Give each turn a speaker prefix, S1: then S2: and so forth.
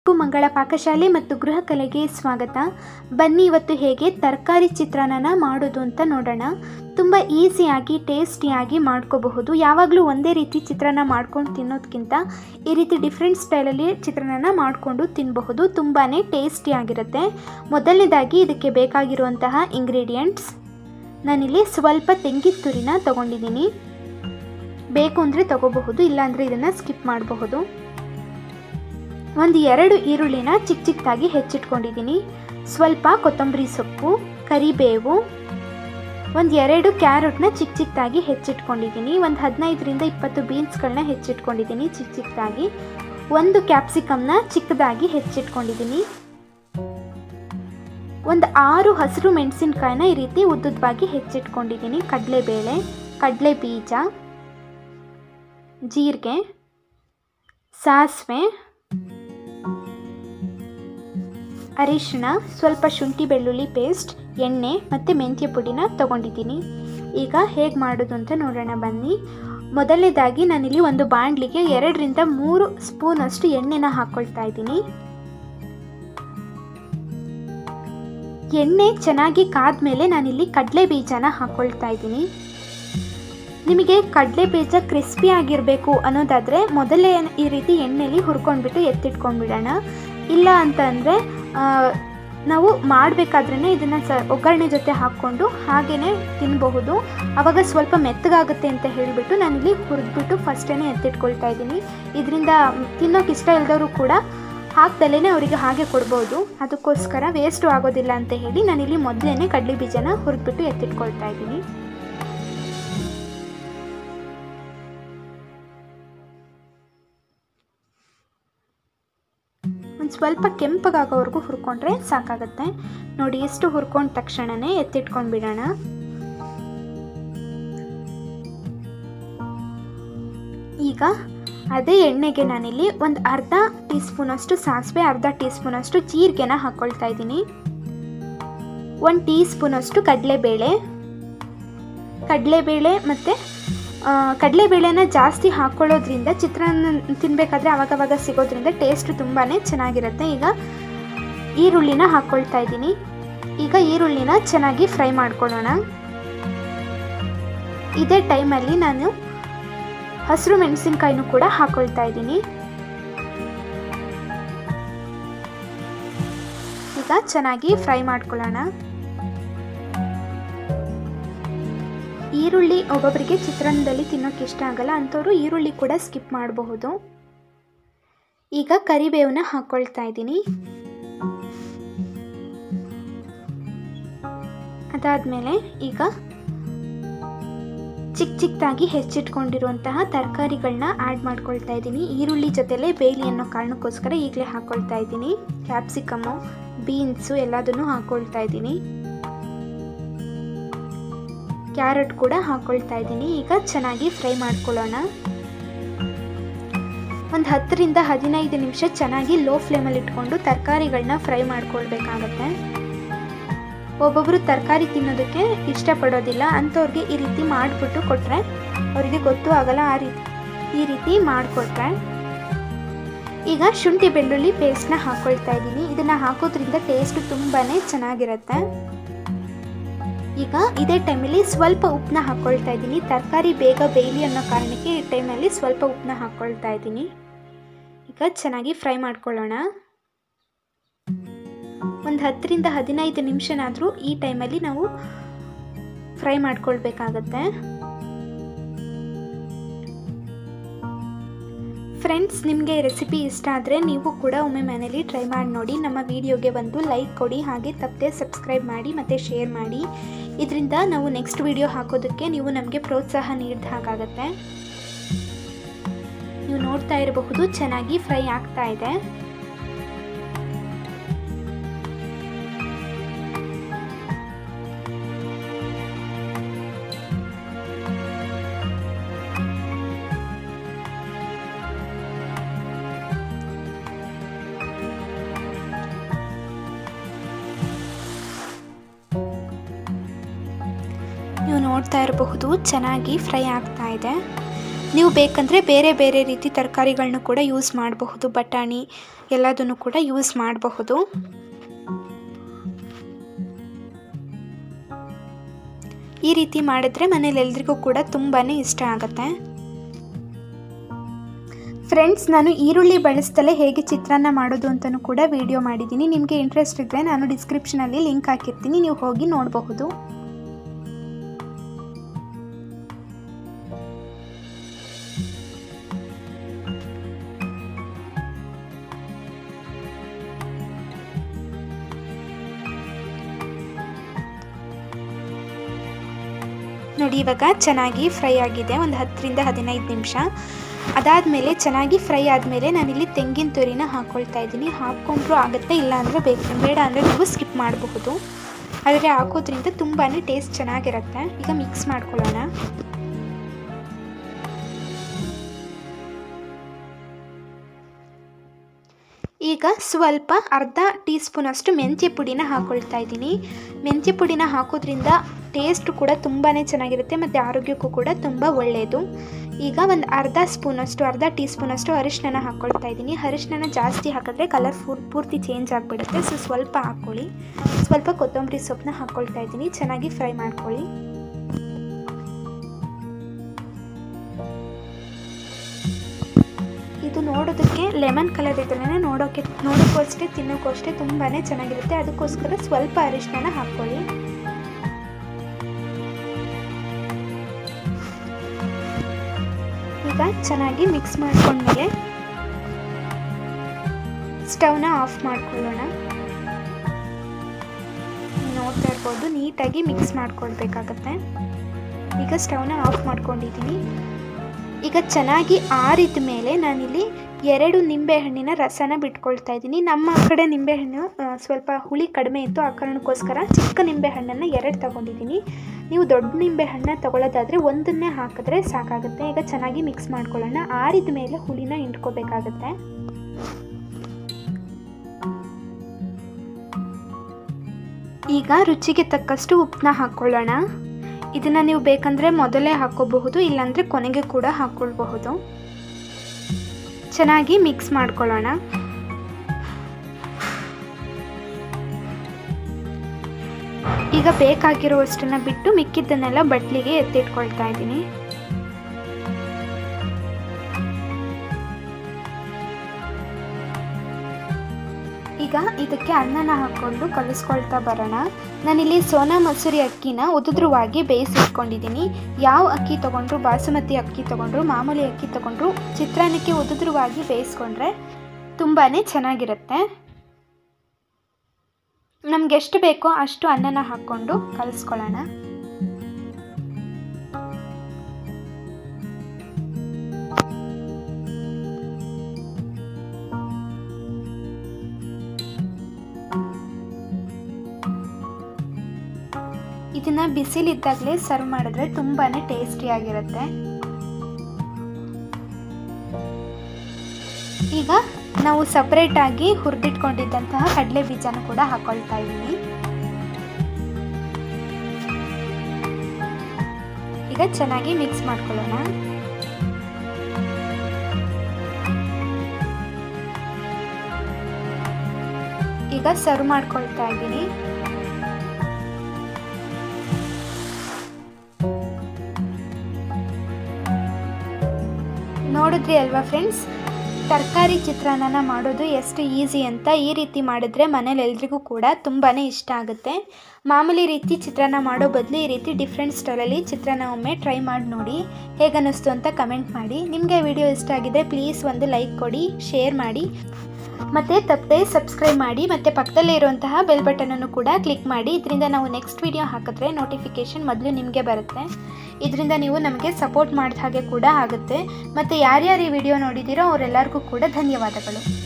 S1: ಎಲ್ಲರಿಗೂ ಮಂಗಳ ಪಾಕಶಾಲೆ ಮತ್ತು ಗೃಹ ಕಲೆಗೆ ಸ್ವಾಗತ ಬನ್ನಿ ಇವತ್ತು ಹೇಗೆ ತರಕಾರಿ ಚಿತ್ರಾನ್ನನ ಮಾಡೋದು ಅಂತ ನೋಡೋಣ ತುಂಬ ಈಸಿಯಾಗಿ ಟೇಸ್ಟಿಯಾಗಿ ಮಾಡ್ಕೋಬಹುದು ಯಾವಾಗಲೂ ಒಂದೇ ರೀತಿ ಚಿತ್ರಾನ್ನ ಮಾಡ್ಕೊಂಡು ತಿನ್ನೋದಕ್ಕಿಂತ ಈ ರೀತಿ ಡಿಫ್ರೆಂಟ್ ಸ್ಟೈಲಲ್ಲಿ ಚಿತ್ರಾನ್ನ ಮಾಡಿಕೊಂಡು ತಿನ್ನಬಹುದು ತುಂಬಾ ಟೇಸ್ಟಿಯಾಗಿರುತ್ತೆ ಮೊದಲನೇದಾಗಿ ಇದಕ್ಕೆ ಬೇಕಾಗಿರುವಂತಹ ಇಂಗ್ರೀಡಿಯೆಂಟ್ಸ್ ನಾನಿಲ್ಲಿ ಸ್ವಲ್ಪ ತೆಂಗಿನ ತುರಿನ ತೊಗೊಂಡಿದ್ದೀನಿ ಬೇಕು ಅಂದರೆ ತೊಗೋಬಹುದು ಇಲ್ಲಾಂದರೆ ಇದನ್ನು ಸ್ಕಿಪ್ ಮಾಡಬಹುದು ಒಂದು ಎರಡು ಈರುಳ್ಳಿನ ಚಿಕ್ಕ ಚಿಕ್ಕದಾಗಿ ಹೆಚ್ಚಿಟ್ಕೊಂಡಿದ್ದೀನಿ ಸ್ವಲ್ಪ ಕೊತ್ತಂಬರಿ ಸೊಪ್ಪು ಕರಿಬೇವು ಒಂದು ಎರಡು ಕ್ಯಾರೆಟ್ನ ಚಿಕ್ಕ ಚಿಕ್ಕದಾಗಿ ಹೆಚ್ಚಿಟ್ಕೊಂಡಿದ್ದೀನಿ ಒಂದು ಹದಿನೈದರಿಂದ ಇಪ್ಪತ್ತು ಬೀನ್ಸ್ಗಳನ್ನ ಹೆಚ್ಚಿಟ್ಕೊಂಡಿದ್ದೀನಿ ಚಿಕ್ಕ ಚಿಕ್ಕದಾಗಿ ಒಂದು ಕ್ಯಾಪ್ಸಿಕಮ್ನ ಚಿಕ್ಕದಾಗಿ ಹೆಚ್ಚಿಟ್ಕೊಂಡಿದ್ದೀನಿ ಒಂದು ಆರು ಹಸಿರು ಮೆಣಸಿನ್ಕಾಯಿನ ಈ ರೀತಿ ಉದ್ದುದ್ದವಾಗಿ ಹೆಚ್ಚಿಟ್ಕೊಂಡಿದ್ದೀನಿ ಕಡಲೆಬೇಳೆ ಕಡಲೆ ಬೀಜ ಜೀರಿಗೆ ಸಾಸಿವೆ ಅರಿಶಿಣ ಸ್ವಲ್ಪ ಶುಂಠಿ ಬೆಳ್ಳುಳ್ಳಿ ಪೇಸ್ಟ್ ಎಣ್ಣೆ ಮತ್ತು ಮೆಂತ್ಯ ಪುಡಿನ ತೊಗೊಂಡಿದ್ದೀನಿ ಈಗ ಹೇಗೆ ಮಾಡೋದು ಅಂತ ನೋಡೋಣ ಬನ್ನಿ ಮೊದಲನೇದಾಗಿ ನಾನಿಲ್ಲಿ ಒಂದು ಬಾಣಲಿಗೆ ಎರಡರಿಂದ ಮೂರು ಸ್ಪೂನಷ್ಟು ಎಣ್ಣೆನ ಹಾಕ್ಕೊಳ್ತಾ ಇದ್ದೀನಿ ಎಣ್ಣೆ ಚೆನ್ನಾಗಿ ಕಾದ್ಮೇಲೆ ನಾನಿಲ್ಲಿ ಕಡಲೆ ಬೀಜನ ಹಾಕ್ಕೊಳ್ತಾ ಇದ್ದೀನಿ ನಿಮಗೆ ಕಡಲೆ ಬೀಜ ಕ್ರಿಸ್ಪಿ ಆಗಿರಬೇಕು ಅನ್ನೋದಾದರೆ ಮೊದಲೇ ಈ ರೀತಿ ಎಣ್ಣೆಲಿ ಹುರ್ಕೊಂಡ್ಬಿಟ್ಟು ಎತ್ತಿಟ್ಕೊಂಡ್ಬಿಡೋಣ ಇಲ್ಲ ಅಂತ ಅಂದರೆ ನಾವು ಮಾಡಬೇಕಾದ್ರೇ ಇದನ್ನು ಸ ಒಗ್ಗರಣೆ ಜೊತೆ ಹಾಕ್ಕೊಂಡು ಹಾಗೇ ತಿನ್ನಬಹುದು ಆವಾಗ ಸ್ವಲ್ಪ ಮೆತ್ತಗಾಗುತ್ತೆ ಅಂತ ಹೇಳಿಬಿಟ್ಟು ನಾನಿಲ್ಲಿ ಹುರಿದ್ಬಿಟ್ಟು ಫಸ್ಟೇ ಎತ್ತಿಟ್ಕೊಳ್ತಾ ಇದ್ದೀನಿ ಇದರಿಂದ ತಿನ್ನೋಕೆ ಇಷ್ಟ ಇಲ್ಲದವರು ಕೂಡ ಹಾಕ್ದಲೇ ಅವರಿಗೆ ಹಾಗೆ ಕೊಡ್ಬೋದು ಅದಕ್ಕೋಸ್ಕರ ವೇಸ್ಟು ಆಗೋದಿಲ್ಲ ಅಂತ ಹೇಳಿ ನಾನಿಲ್ಲಿ ಮೊದಲೇ ಕಡಲೆ ಬೀಜನ ಹುರಿದ್ಬಿಟ್ಟು ಎತ್ತಿಟ್ಕೊಳ್ತಾ ಇದ್ದೀನಿ ಒಂದು ಸ್ವಲ್ಪ ಕೆಂಪಗಾಗೋವರೆಗೂ ಹುರ್ಕೊಂಡ್ರೆ ಸಾಕಾಗುತ್ತೆ ನೋಡಿ ಎಷ್ಟು ಹುರ್ಕೊಂಡ ತಕ್ಷಣವೇ ಎತ್ತಿಟ್ಕೊಂಡು ಬಿಡೋಣ ಈಗ ಅದೇ ಎಣ್ಣೆಗೆ ನಾನಿಲ್ಲಿ ಒಂದು ಅರ್ಧ ಟೀ ಸ್ಪೂನಷ್ಟು ಸಾಸಿವೆ ಅರ್ಧ ಟೀ ಸ್ಪೂನಷ್ಟು ಜೀರಿಗೆನ ಹಾಕ್ಕೊಳ್ತಾ ಇದ್ದೀನಿ ಒಂದು ಟೀ ಸ್ಪೂನಷ್ಟು ಕಡಲೆಬೇಳೆ ಕಡಲೆಬೇಳೆ ಮತ್ತು ಕಡಲೆಬೇಳೆನ ಜಾಸ್ತಿ ಹಾಕ್ಕೊಳ್ಳೋದ್ರಿಂದ ಚಿತ್ರಾನ್ನ ತಿನ್ನಬೇಕಾದ್ರೆ ಅವಾಗವಾಗ ಸಿಗೋದ್ರಿಂದ ಟೇಸ್ಟ್ ತುಂಬಾ ಚೆನ್ನಾಗಿರುತ್ತೆ ಈಗ ಈರುಳ್ಳಿನ ಹಾಕ್ಕೊಳ್ತಾ ಇದ್ದೀನಿ ಈಗ ಈರುಳ್ಳಿನ ಚೆನ್ನಾಗಿ ಫ್ರೈ ಮಾಡ್ಕೊಳ್ಳೋಣ ಇದೇ ಟೈಮಲ್ಲಿ ನಾನು ಹಸಿರು ಮೆಣಸಿನ್ಕಾಯಿನೂ ಕೂಡ ಹಾಕ್ಕೊಳ್ತಾ ಇದ್ದೀನಿ ಈಗ ಚೆನ್ನಾಗಿ ಫ್ರೈ ಮಾಡ್ಕೊಳ್ಳೋಣ ಈರುಳ್ಳಿ ಒಬ್ಬೊಬ್ಬರಿಗೆ ಚಿತ್ರಾನ್ನದಲ್ಲಿ ತಿನ್ನೋಕೆ ಇಷ್ಟ ಆಗಲ್ಲ ಅಂಥವ್ರು ಈರುಳ್ಳಿ ಕೂಡ ಸ್ಕಿಪ್ ಮಾಡಬಹುದು ಈಗ ಕರಿಬೇವನ್ನ ಹಾಕ್ಕೊಳ್ತಾ ಇದ್ದೀನಿ ಅದಾದಮೇಲೆ ಈಗ ಚಿಕ್ಕ ಚಿಕ್ಕದಾಗಿ ಹೆಚ್ಚಿಟ್ಕೊಂಡಿರುವಂತಹ ತರಕಾರಿಗಳನ್ನ ಆ್ಯಡ್ ಮಾಡ್ಕೊಳ್ತಾ ಇದ್ದೀನಿ ಈರುಳ್ಳಿ ಜೊತೆಲೇ ಬೇಲಿ ಅನ್ನೋ ಕಾರಣಕ್ಕೋಸ್ಕರ ಈಗಲೇ ಹಾಕ್ಕೊಳ್ತಾ ಇದ್ದೀನಿ ಕ್ಯಾಪ್ಸಿಕಮ್ಮು ಬೀನ್ಸು ಎಲ್ಲದನ್ನು ಹಾಕ್ಕೊಳ್ತಾ ಇದ್ದೀನಿ ಕ್ಯಾರೆಟ್ ಕೂಡ ಹಾಕ್ಕೊಳ್ತಾ ಇದ್ದೀನಿ ಈಗ ಚೆನ್ನಾಗಿ ಫ್ರೈ ಮಾಡ್ಕೊಳ್ಳೋಣ ಒಂದು ಹತ್ತರಿಂದ ಹದಿನೈದು ನಿಮಿಷ ಚೆನ್ನಾಗಿ ಲೋ ಫ್ಲೇಮಲ್ಲಿ ಇಟ್ಕೊಂಡು ತರಕಾರಿಗಳನ್ನ ಫ್ರೈ ಮಾಡ್ಕೊಳ್ಬೇಕಾಗತ್ತೆ ಒಬ್ಬೊಬ್ಬರು ತರಕಾರಿ ತಿನ್ನೋದಕ್ಕೆ ಇಷ್ಟಪಡೋದಿಲ್ಲ ಅಂಥವ್ರಿಗೆ ಈ ರೀತಿ ಮಾಡಿಬಿಟ್ಟು ಕೊಟ್ಟರೆ ಅವರಿಗೆ ಗೊತ್ತೂ ಆಗಲ್ಲ ಆ ರೀತಿ ಈ ರೀತಿ ಮಾಡಿಕೊಟ್ರೆ ಈಗ ಶುಂಠಿ ಬೆಳ್ಳುಳ್ಳಿ ಪೇಸ್ಟ್ನ ಹಾಕ್ಕೊಳ್ತಾ ಇದ್ದೀನಿ ಇದನ್ನು ಹಾಕೋದ್ರಿಂದ ಟೇಸ್ಟ್ ತುಂಬಾ ಚೆನ್ನಾಗಿರುತ್ತೆ ಈಗ ಇದೇ ಟೈಮಲ್ಲಿ ಸ್ವಲ್ಪ ಉಪ್ಪನ್ನ ಹಾಕ್ಕೊಳ್ತಾ ಇದ್ದೀನಿ ತರಕಾರಿ ಬೇಗ ಬೇಯಲಿ ಅನ್ನೋ ಕಾರಣಕ್ಕೆ ಈ ಟೈಮಲ್ಲಿ ಸ್ವಲ್ಪ ಉಪ್ಪನ್ನ ಹಾಕ್ಕೊಳ್ತಾ ಇದ್ದೀನಿ ಈಗ ಚೆನ್ನಾಗಿ ಫ್ರೈ ಮಾಡ್ಕೊಳ್ಳೋಣ ಒಂದು ಹತ್ತರಿಂದ ಹದಿನೈದು ನಿಮಿಷನಾದರೂ ಈ ಟೈಮಲ್ಲಿ ನಾವು ಫ್ರೈ ಮಾಡ್ಕೊಳ್ಬೇಕಾಗತ್ತೆ ಫ್ರೆಂಡ್ಸ್ ನಿಮಗೆ ರೆಸಿಪಿ ಇಷ್ಟ ಆದರೆ ನೀವು ಕೂಡ ಒಮ್ಮೆ ಮನೇಲಿ ಟ್ರೈ ಮಾಡಿ ನೋಡಿ ನಮ್ಮ ವಿಡಿಯೋಗೆ ಒಂದು ಲೈಕ್ ಕೊಡಿ ಹಾಗೆ ತಪ್ಪದೆ ಸಬ್ಸ್ಕ್ರೈಬ್ ಮಾಡಿ ಮತ್ತು ಶೇರ್ ಮಾಡಿ ಇದರಿಂದ ನಾವು ನೆಕ್ಸ್ಟ್ ವಿಡಿಯೋ ಹಾಕೋದಕ್ಕೆ ನೀವು ನಮಗೆ ಪ್ರೋತ್ಸಾಹ ನೀಡಿದ ಹಾಗಾಗತ್ತೆ ನೀವು ನೋಡ್ತಾ ಇರಬಹುದು ಚೆನ್ನಾಗಿ ಫ್ರೈ ಆಗ್ತಾ ಇದೆ ನೀವು ನೋಡ್ತಾ ಇರಬಹುದು ಚೆನ್ನಾಗಿ ಫ್ರೈ ಆಗ್ತಾ ಇದೆ ನೀವು ಬೇಕಂದರೆ ಬೇರೆ ಬೇರೆ ರೀತಿ ತರಕಾರಿಗಳನ್ನೂ ಕೂಡ ಯೂಸ್ ಮಾಡಬಹುದು ಬಟಾಣಿ ಎಲ್ಲದನ್ನು ಕೂಡ ಯೂಸ್ ಮಾಡಬಹುದು ಈ ರೀತಿ ಮಾಡಿದ್ರೆ ಮನೇಲಿ ಎಲ್ರಿಗೂ ಕೂಡ ತುಂಬಾ ಇಷ್ಟ ಆಗುತ್ತೆ ಫ್ರೆಂಡ್ಸ್ ನಾನು ಈರುಳ್ಳಿ ಬಳಸ್ದಲೇ ಹೇಗೆ ಚಿತ್ರಾನ್ನ ಮಾಡೋದು ಅಂತಲೂ ಕೂಡ ವಿಡಿಯೋ ಮಾಡಿದ್ದೀನಿ ನಿಮಗೆ ಇಂಟ್ರೆಸ್ಟ್ ಇದ್ದರೆ ನಾನು ಡಿಸ್ಕ್ರಿಪ್ಷನಲ್ಲಿ ಲಿಂಕ್ ಹಾಕಿರ್ತೀನಿ ನೀವು ಹೋಗಿ ನೋಡಬಹುದು ನೋಡಿ ಇವಾಗ ಚೆನ್ನಾಗಿ ಫ್ರೈ ಆಗಿದೆ ಒಂದು ಹತ್ತರಿಂದ ಹದಿನೈದು ನಿಮಿಷ ಅದಾದಮೇಲೆ ಚೆನ್ನಾಗಿ ಫ್ರೈ ಆದಮೇಲೆ ನಾನಿಲ್ಲಿ ತೆಂಗಿನ ತುರಿನ ಹಾಕ್ಕೊಳ್ತಾ ಇದ್ದೀನಿ ಹಾಕ್ಕೊಂಡ್ರೂ ಆಗುತ್ತೆ ಇಲ್ಲ ಅಂದರೆ ಬೇಕು ಬೇಡ ಅಂದರೆ ನೀವು ಸ್ಕಿಪ್ ಮಾಡಬಹುದು ಆದರೆ ಹಾಕೋದ್ರಿಂದ ತುಂಬಾ ಟೇಸ್ಟ್ ಚೆನ್ನಾಗಿರುತ್ತೆ ಈಗ ಮಿಕ್ಸ್ ಮಾಡ್ಕೊಳ್ಳೋಣ ಈಗ ಸ್ವಲ್ಪ ಅರ್ಧ ಟೀ ಸ್ಪೂನಷ್ಟು ಮೆಂತ್ಯ ಪುಡಿನ ಹಾಕ್ಕೊಳ್ತಾ ಇದ್ದೀನಿ ಮೆಂತ್ಯ ಪುಡಿನ ಹಾಕೋದ್ರಿಂದ ಟೇಸ್ಟ್ ಕೂಡ ತುಂಬಾ ಚೆನ್ನಾಗಿರುತ್ತೆ ಮತ್ತು ಆರೋಗ್ಯಕ್ಕೂ ಕೂಡ ತುಂಬ ಒಳ್ಳೆಯದು ಈಗ ಒಂದು ಅರ್ಧ ಸ್ಪೂನಷ್ಟು ಅರ್ಧ ಟೀ ಸ್ಪೂನಷ್ಟು ಅರಿಶಿನ ಹಾಕ್ಕೊಳ್ತಾ ಇದ್ದೀನಿ ಅರಿಶಿನ ಜಾಸ್ತಿ ಹಾಕಿದ್ರೆ ಕಲರ್ ಫೂರ್ ಪೂರ್ತಿ ಚೇಂಜ್ ಆಗಿಬಿಡುತ್ತೆ ಸೊ ಸ್ವಲ್ಪ ಹಾಕ್ಕೊಳ್ಳಿ ಸ್ವಲ್ಪ ಕೊತ್ತಂಬರಿ ಸೊಪ್ಪನ್ನ ಹಾಕ್ಕೊಳ್ತಾ ಇದ್ದೀನಿ ಚೆನ್ನಾಗಿ ಫ್ರೈ ಮಾಡ್ಕೊಳ್ಳಿ ಇದು ನೋಡೋದಕ್ಕೆ ಲೆಮನ್ ಕಲರ್ ಇದ್ರೇ ನೋಡೋಕ್ಕೆ ನೋಡೋಕ್ಕೂ ಅಷ್ಟೇ ತಿನ್ನೋಕ್ಕೂ ಅಷ್ಟೇ ತುಂಬಾ ಚೆನ್ನಾಗಿರುತ್ತೆ ಅದಕ್ಕೋಸ್ಕರ ಸ್ವಲ್ಪ ಅರಿಶಿನ ಹಾಕ್ಕೊಳ್ಳಿ ಈಗ ಚೆನ್ನಾಗಿ ಮಿಕ್ಸ್ ಮಾಡ್ಕೊಂಡ್ಮೇಲೆ ಸ್ಟವ್ನ ಆಫ್ ಮಾಡ್ಕೊಳ್ಳೋಣ ನೋಡ್ತಾ ಇರ್ಬೋದು ನೀಟಾಗಿ ಮಿಕ್ಸ್ ಮಾಡ್ಕೊಳ್ಬೇಕಾಗತ್ತೆ ಈಗ ಸ್ಟವ್ನ ಆಫ್ ಮಾಡ್ಕೊಂಡಿದ್ದೀನಿ ಈಗ ಚೆನ್ನಾಗಿ ಆರಿದ ಮೇಲೆ ನಾನಿಲ್ಲಿ ಎರಡು ನಿಂಬೆಹಣ್ಣಿನ ರಸನ ಬಿಟ್ಕೊಳ್ತಾ ಇದ್ದೀನಿ ನಮ್ಮ ಕಡೆ ನಿಂಬೆಹಣ್ಣು ಸ್ವಲ್ಪ ಹುಳಿ ಕಡಿಮೆ ಇತ್ತು ಆ ಕಾರಣಕ್ಕೋಸ್ಕರ ಚಿಕ್ಕ ನಿಂಬೆಹಣ್ಣನ್ನು ಎರಡು ತಗೊಂಡಿದ್ದೀನಿ ನೀವು ದೊಡ್ಡ ನಿಂಬೆಹಣ್ಣ ತಗೊಳ್ಳೋದಾದರೆ ಒಂದನ್ನೇ ಹಾಕಿದ್ರೆ ಸಾಕಾಗುತ್ತೆ ಈಗ ಚೆನ್ನಾಗಿ ಮಿಕ್ಸ್ ಮಾಡ್ಕೊಳ್ಳೋಣ ಆರಿದ ಮೇಲೆ ಹುಳಿನ ಇಂಟ್ಕೋಬೇಕಾಗತ್ತೆ ಈಗ ರುಚಿಗೆ ತಕ್ಕಷ್ಟು ಉಪ್ಪನ್ನ ಹಾಕ್ಕೊಳ್ಳೋಣ ಇದನ್ನು ನೀವು ಬೇಕಂದರೆ ಮೊದಲೇ ಹಾಕ್ಕೋಬಹುದು ಇಲ್ಲಾಂದರೆ ಕೊನೆಗೆ ಕೂಡ ಹಾಕ್ಕೊಳ್ಬಹುದು ಚೆನ್ನಾಗಿ ಮಿಕ್ಸ್ ಮಾಡ್ಕೊಳ್ಳೋಣ ಈಗ ಬೇಕಾಗಿರುವಷ್ಟನ್ನು ಬಿಟ್ಟು ಮಿಕ್ಕಿದ್ದನ್ನೆಲ್ಲ ಬಟ್ಲಿಗೆ ಎತ್ತಿಟ್ಕೊಳ್ತಾ ಇದ್ದೀನಿ ಈಗ ಇದಕ್ಕೆ ಅನ್ನನ ಹಾಕ್ಕೊಂಡು ಕಲಿಸ್ಕೊಳ್ತಾ ಬರೋಣ ನಾನಿಲ್ಲಿ ಸೋನಾ ಮಸೂರಿ ಅಕ್ಕಿನ ಉದುದ್ರವಾಗಿ ಬೇಯಿಸಿಟ್ಕೊಂಡಿದ್ದೀನಿ ಯಾವ ಅಕ್ಕಿ ತೊಗೊಂಡ್ರು ಬಾಸುಮತಿ ಅಕ್ಕಿ ತೊಗೊಂಡ್ರು ಮಾಮೂಲಿ ಅಕ್ಕಿ ತೊಗೊಂಡ್ರು ಚಿತ್ರಾನ್ನಕ್ಕೆ ಉದುದ್ರವಾಗಿ ಬೇಯಿಸ್ಕೊಂಡ್ರೆ ತುಂಬಾ ಚೆನ್ನಾಗಿರುತ್ತೆ ನಮ್ಗೆ ಎಷ್ಟು ಬೇಕೋ ಅಷ್ಟು ಅನ್ನನ ಹಾಕ್ಕೊಂಡು ಕಲಿಸ್ಕೊಳ್ಳೋಣ ಇದನ್ನ ಬಿಸಿಲಿದ್ದಾಗಲೇ ಸರ್ವ್ ಮಾಡಿದ್ರೆ ತುಂಬಾ ಟೇಸ್ಟಿಯಾಗಿರುತ್ತೆ ಈಗ ನಾವು ಸಪ್ರೇಟಾಗಿ ಹುರಿದಿಟ್ಕೊಂಡಿದ್ದಂತಹ ಕಡಲೆ ಬೀಜನ ಕೂಡ ಹಾಕೊಳ್ತಾ ಇದ್ದೀನಿ ಈಗ ಚೆನ್ನಾಗಿ ಮಿಕ್ಸ್ ಮಾಡ್ಕೊಳ್ಳೋಣ ಈಗ ಸರ್ವ್ ಮಾಡ್ಕೊಳ್ತಾ ಇದ್ದೀನಿ ನೋಡಿದ್ರಿ ಅಲ್ವಾ ಫ್ರೆಂಡ್ಸ್ ತರಕಾರಿ ಚಿತ್ರಾನ್ನ ಮಾಡೋದು ಎಷ್ಟು ಈಸಿ ಅಂತ ಈ ರೀತಿ ಮಾಡಿದ್ರೆ ಮನೇಲಿ ಎಲ್ರಿಗೂ ಕೂಡ ತುಂಬಾ ಇಷ್ಟ ಆಗುತ್ತೆ ಮಾಮೂಲಿ ರೀತಿ ಚಿತ್ರಾನ್ನ ಮಾಡೋ ಬದಲು ಈ ರೀತಿ ಡಿಫ್ರೆಂಟ್ ಸ್ಟೈಲಲ್ಲಿ ಚಿತ್ರಾನ್ನ ಒಮ್ಮೆ ಟ್ರೈ ಮಾಡಿ ನೋಡಿ ಹೇಗನ್ನಿಸ್ತು ಅಂತ ಕಮೆಂಟ್ ಮಾಡಿ ನಿಮಗೆ ವಿಡಿಯೋ ಇಷ್ಟ ಆಗಿದ್ರೆ ಪ್ಲೀಸ್ ಒಂದು ಲೈಕ್ ಕೊಡಿ ಶೇರ್ ಮಾಡಿ ಮತ್ತು ತಪ್ಪದೆ ಸಬ್ಸ್ಕ್ರೈಬ್ ಮಾಡಿ ಮತ್ತು ಪಕ್ಕದಲ್ಲೇ ಇರುವಂತಹ ಬೆಲ್ ಬಟನನ್ನು ಕೂಡ ಕ್ಲಿಕ್ ಮಾಡಿ ಇದರಿಂದ ನಾವು ನೆಕ್ಸ್ಟ್ ವಿಡಿಯೋ ಹಾಕಿದ್ರೆ ನೋಟಿಫಿಕೇಷನ್ ಮೊದಲು ನಿಮಗೆ ಬರುತ್ತೆ ಇದರಿಂದ ನೀವು ನಮಗೆ ಸಪೋರ್ಟ್ ಮಾಡಿದ ಹಾಗೆ ಕೂಡ ಆಗುತ್ತೆ ಮತ್ತು ಯಾರ್ಯಾರು ಈ ವಿಡಿಯೋ ನೋಡಿದ್ದೀರೋ ಅವರೆಲ್ಲರಿಗೂ ಕೂಡ ಧನ್ಯವಾದಗಳು